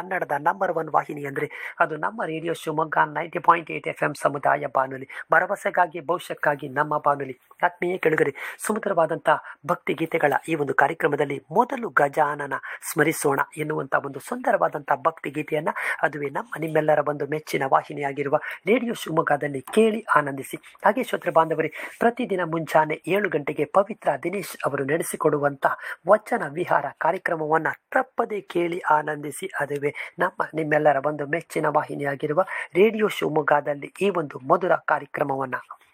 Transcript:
ಕನ್ನಡದ number one ವಾಹಿನಿ ಅಂದರೆ ಅದು ನಮ್ಮ radio Shivamogga ninety point eight F M ಸಮುದಾಯ ಬಾನುಲಿ ಭರವಸೆಗಾಗಿ ಭವಿಷ್ಯಕ್ಕಾಗಿ ನಮ್ಮ ಬಾನುಲಿ ಆತ್ಮೀಯ ಕೆಳಗರೆ ಸುಮಧುರವಾದಂಥ ಭಕ್ತಿ ಗೀತೆಗಳ ಈ ಒಂದು ಕಾರ್ಯಕ್ರಮದಲ್ಲಿ ಮೊದಲು ಗಜಾನನ ಸ್ಮರಿಸೋಣ ಎನ್ನುವಂಥ ಒಂದು ಸುಂದರವಾದಂಥ ಭಕ್ತಿ ಗೀತೆಯನ್ನು ಅದುವೇ ನಮ್ಮ ನಿಮ್ಮೆಲ್ಲರ ಒಂದು ಮೆಚ್ಚಿನ ವಾಹಿನಿಯಾಗಿರುವ ರೇಡಿಯೋ ಶಿವಮೊಗ್ಗದಲ್ಲಿ ಕೇಳಿ ಆನಂದಿಸಿ ಹಾಗೆ ಶ್ರೋತೃ ಬಾಂಧವರೇ ಪ್ರತಿದಿನ ಮುಂಜಾನೆ ಏಳು ಗಂಟೆಗೆ ಪವಿತ್ರ ದಿನೇಶ್ ಅವರು ನಡೆಸಿಕೊಡುವಂಥ ವಚನ ವಿಹಾರ ಕಾರ್ಯಕ್ರಮವನ್ನು ತಪ್ಪದೇ ಕೇಳಿ ಆನಂದಿಸಿ ಅದುವೇ ನಮ್ಮ ನಿಮ್ಮೆಲ್ಲರ ಒಂದು ಮೆಚ್ಚಿನ ವಾಹಿನಿಯಾಗಿರುವ ರೇಡಿಯೋ ಶಿವಮೊಗ್ಗದಲ್ಲಿ ಈ ಒಂದು ಮಧುರ ಕಾರ್ಯಕ್ರಮವನ್ನು